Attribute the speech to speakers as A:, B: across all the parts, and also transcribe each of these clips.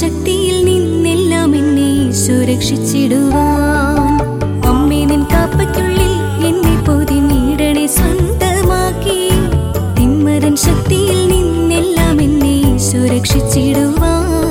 A: ശക്തിയിൽ നിന്നെല്ലാം എന്നെ സുരക്ഷിച്ചിടുവാൻ അമ്മേ നിൻ കാപ്പയ്ക്കുള്ളിൽ എന്നെ പൊതിഞ്ഞിടണേ സ്വന്തമാക്കി തിന്മരൻ ശക്തിയിൽ നിന്നെല്ലാം എന്നെ സുരക്ഷിച്ചിടുവാൻ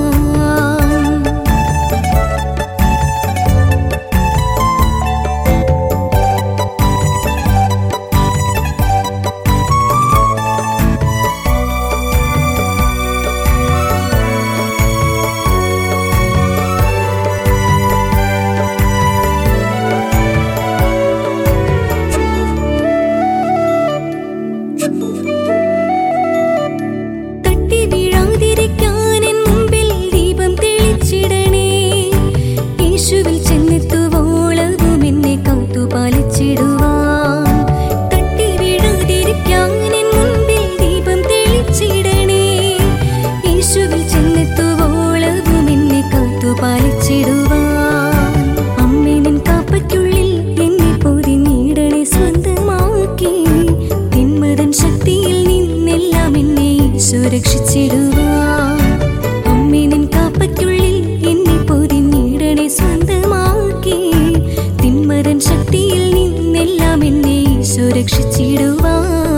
A: തട്ടി വീഴാതിരിക്കാൻ എൻ മുമ്പിൽ ദീപം തെളിച്ചിടണേ യേശുവിൽ ചെന്നെത്തുവോളവും എന്നെ കാത്തുപാലിച്ചിടുവാൻ തട്ടി വീഴാതിരിക്കാൻ എൻ മുമ്പിൽ ദീപം തെളിച്ചിടണേ യേശുവിൽ ചെന്നെത്തുവോളവും എന്നെ കാത്തുപാലിച്ചിടുവാൻ അമ്മേ നിൻ കാപ്പയ്ക്കുള്ളിൽ എന്നെ പൊതിഞ്ഞിടണേ സ്വന്തമാക്കി തിന്മതൻ ശക്തിയിൽ നിന്നെല്ലാം എന്നെ സുരക്ഷിച്ചിടുവാൻ അമ്മേ നിൻ കാപ്പയ്ക്കുള്ളിൽ എന്നെ പൊതിഞ്ഞിടണേ സ്വന്തമാക്കി തിന്മതൻ ശക്തിയിൽ നിന്നെല്ലാം എന്നെ സുരക്ഷിച്ചിടുവാൻ